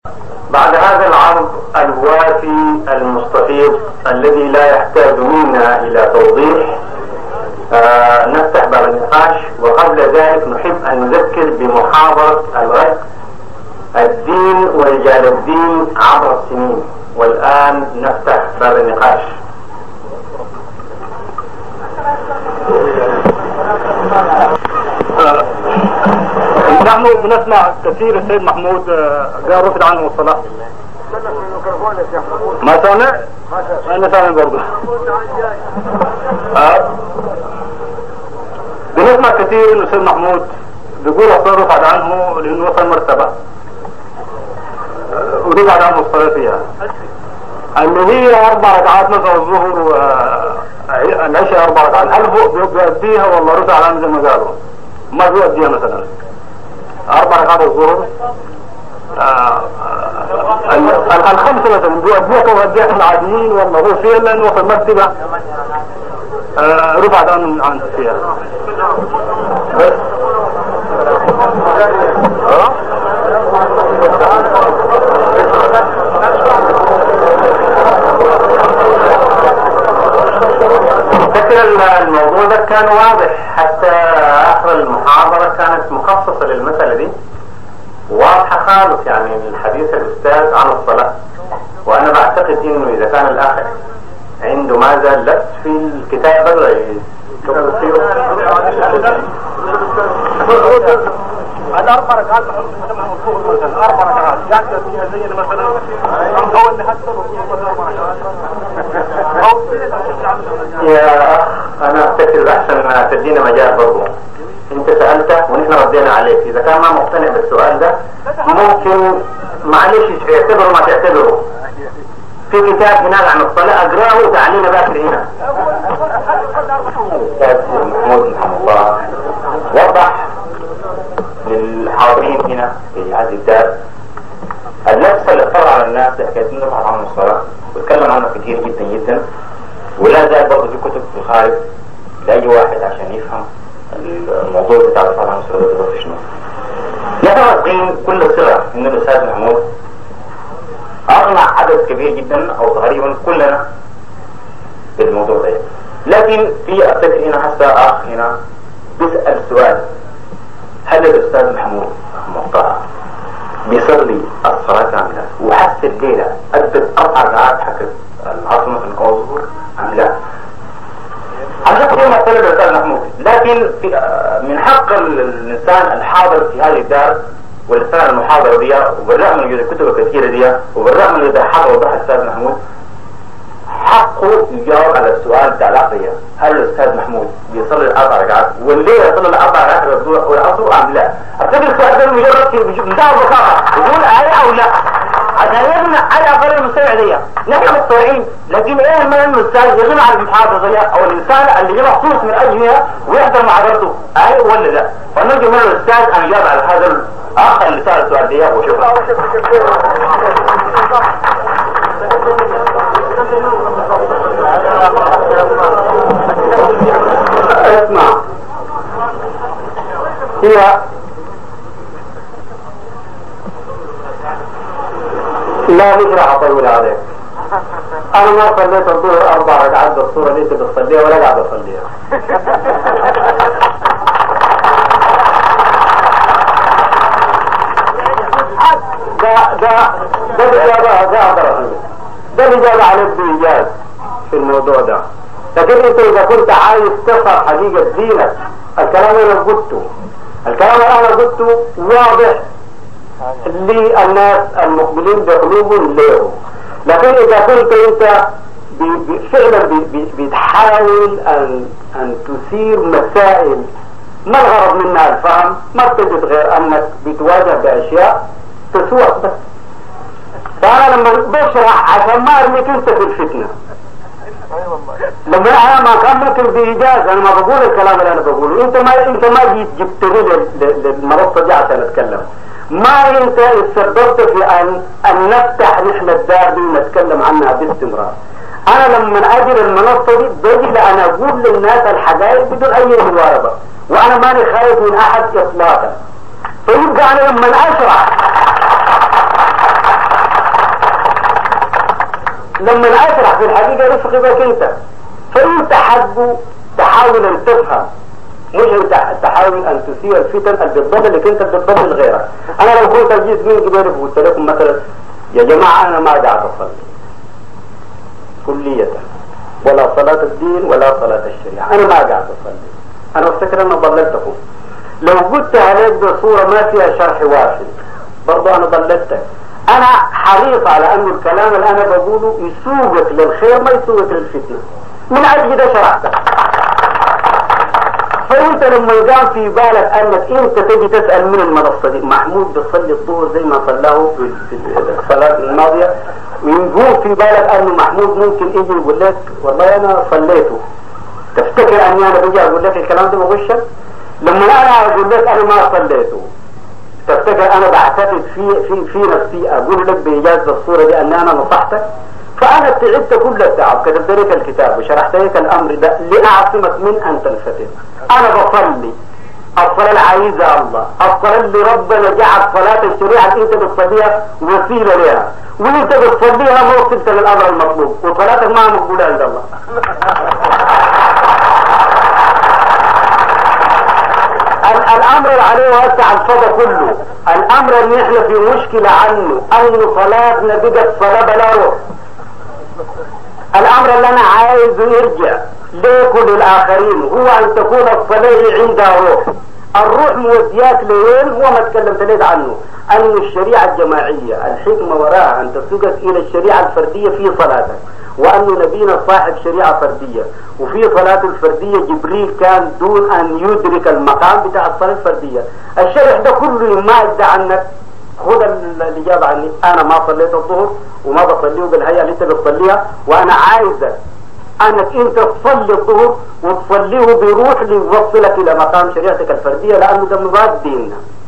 بعد هذا العرض الوافي المستفيض الذي لا يحتاج منا الى توضيح آه نفتح باب النقاش وقبل ذلك نحب ان نذكر بمحاضرة الغد الدين ورجال الدين عبر السنين والان نفتح باب النقاش نحن بنسمع كثير السيد محمود آه، قال رفض عنه الصلاة ما سامع؟ أنا سامع برضه آه. بنسمع كثير انه السيد محمود بيقول الصلاة رفعت عنه لانه وصل مرتبة آه، ورفعت عنه الصلاة فيها اللي هي اربع ركعات مثلا الظهر والعشاء اربع ركعات هل هو بيؤديها ولا رفع عنه زي ما قالوا؟ ما بيؤديها مثلا أربع ركعات الظهر آه، آه، الخمسة مثلا بيؤديها كمؤديات العاديين ولا هو فيها لأنه في المرتبة آه، رفعت عن عن فيها بس فكر الموضوع ده كان واضح حتى اخر المحاضرة كانت مخصصة للمسألة دي واضحة خالص يعني من حديث الاستاذ عن الصلاة وانا بعتقد انه اذا كان الاخ عنده ما زال لبس في الكتاب بدأ يكبر فيه الاربع ركعات مثلا اربع ركعات يعني فيها زي مثلا او اللي حتى اربع ركعات يا اخ انا افتكر احسن ما تدينا مجال برضه انت سألته ونحن ردينا عليك اذا كان ما مقتنع بالسؤال ده ممكن معلش اعتبره ما تعتبره في كتاب هناك عن الصلاة اقراه وتعلينا باكر هنا الاستاذ محمود محمد الله وضح للحاضرين هنا في هذه الدار اللبس اللي اضطر على الناس حكايه انه رفع عنه الصلاه وتكلم عنه كثير جدا جدا ولا زال برضه في كتب في الخارج لاي واحد عشان يفهم الموضوع بتاع رفع عنه الصلاه ده شنو. نحن واثقين كل صله ان الاستاذ محمود اقنع عدد كبير جدا او تقريبا كلنا بالموضوع ده لكن في افتكر هنا حتى اخ هنا بيسال سؤال هل الاستاذ محمود مقطع بيصلي الصلاة كاملة وحتى الليلة أدت أربع ركعات حكت العاصمة أو الظهر أم لا؟ عشان كده مسألة الأستاذ محمود لكن في آه، من حق الإنسان الحاضر في هذه الدار والإنسان المحاضرة دي وبالرغم من الكتب الكثيرة دي وبالرغم من إذا حضر وضح الأستاذ محمود حقه يجاوب على السؤال بتاع العقلية هل الأستاذ محمود بيصلي الأربع ركعات والليلة يصلي الأربع ركعات والعصر أم لا؟ أفتكر السؤال ده مجرد منتهى البساطة يقول آية أو لا عشان يبنى على أقل المستمع دي نحن مستوعبين لكن إيه من الأستاذ يغنى عن المحاضرة دي أو الإنسان اللي جه مخصوص من أجلها ويحضر محاضرته آية ولا لا؟ فنرجو من الأستاذ أن يجاوب على هذا الأخ اللي سأل السؤال دي وشكرا اسمع هي لا مش راح اطول عليك انا ما صليت الظهر اربع ركعات بالصوره اللي انت بتصليها ولا قاعد اصليها ده ده ده الاجابه ده اقدر ده الاجابه عليك بايجاز في الموضوع ده لكن انت اذا كنت عايز تفهم حقيقه دينك الكلام اللي انا قلته الكلام اللي انا قلته واضح للناس المقبلين بقلوبهم له لكن اذا كنت انت فعلا بتحاول ان ان تثير مسائل ما الغرض منها الفهم ما بتجد غير انك بتواجه باشياء تسوق بس فانا لما بشرح عشان ما ارميك انت في الفتنه لما انا ما كان ممكن بايجاز انا ما بقول الكلام اللي انا بقوله انت ما انت ما جيت جبتني للمنصه دي عشان اتكلم ما انت تسببت في ان ان نفتح نحن الدار دي ونتكلم عنها باستمرار انا لما اجي المنصه دي باجي لان اقول للناس الحقائق بدون اي مواربه وانا ماني خايف من احد اطلاقا فيبقى انا لما اشرح لما اشرح في الحقيقه رفقي بك انت فانت حقه تحاول ان تفهم مش انت تحاول ان تثير الفتن اللي بتضللك انت بتضلل غيرك انا لو كنت جيت من قبل وقلت لكم مثلا يا جماعه انا ما قاعد اصلي كلية ولا صلاة الدين ولا صلاة الشريعة أنا ما قاعد أصلي أنا أفتكر أنا ضللتكم لو قلت عليك بصورة ما فيها شرح وافي برضو أنا ضللتك أنا حريص على أن الكلام اللي أنا بقوله يسوقك للخير ما يسوقك للفتنة من أجل ده شرحتك فانت لما يقام في بالك انك انت تجي تسال من المنصه دي محمود بيصلي الظهر زي ما صلاه في في الصلاه الماضيه ويقوم في بالك انه محمود ممكن يجي يقول لك والله انا صليته تفتكر اني انا بجي اقول لك الكلام ده بغشك لما انا اقول لك انا ما صليته تفتكر انا بعتقد في في في نفسي اقول لك بايجاز الصوره دي ان انا نصحتك فانا تعبت كل التعب كتبت لك الكتاب وشرحت لك الامر ده لاعصمك من ان تنفتن انا بصلي الصلاة اللي عايزها الله الصلاة اللي ربنا جعل صلاة الشريعة اللي انت بتصليها وسيلة لها وانت بتصليها ما وصلت للامر المطلوب وصلاتك ما مقبولة عند الله الامر اللي عليه واسع الفضا كله الامر اللي احنا في مشكلة عنه ان صلاتنا بقت صلاة بلا روح الامر اللي انا عايزه يرجع لكل الاخرين هو ان تكون الصلاة عندها روح الروح مودياك لوين هو ما تكلمت لك عنه ان الشريعة الجماعية الحكمة وراها ان تسوقك الى الشريعة الفردية في صلاتك وأن نبينا صاحب شريعة فردية وفي صلاة الفردية جبريل كان دون أن يدرك المقام بتاع الصلاة الفردية الشرح ده كله ما ادى عنك خذ الإجابة عني أنا ما صليت الظهر وما بصليه بالهيئة اللي أنت بتصليها وأنا عايزك انك انت تصلي الظهر وتصليه بروح ليوصلك الى مقام شريعتك الفرديه لانه ده مضاد ديننا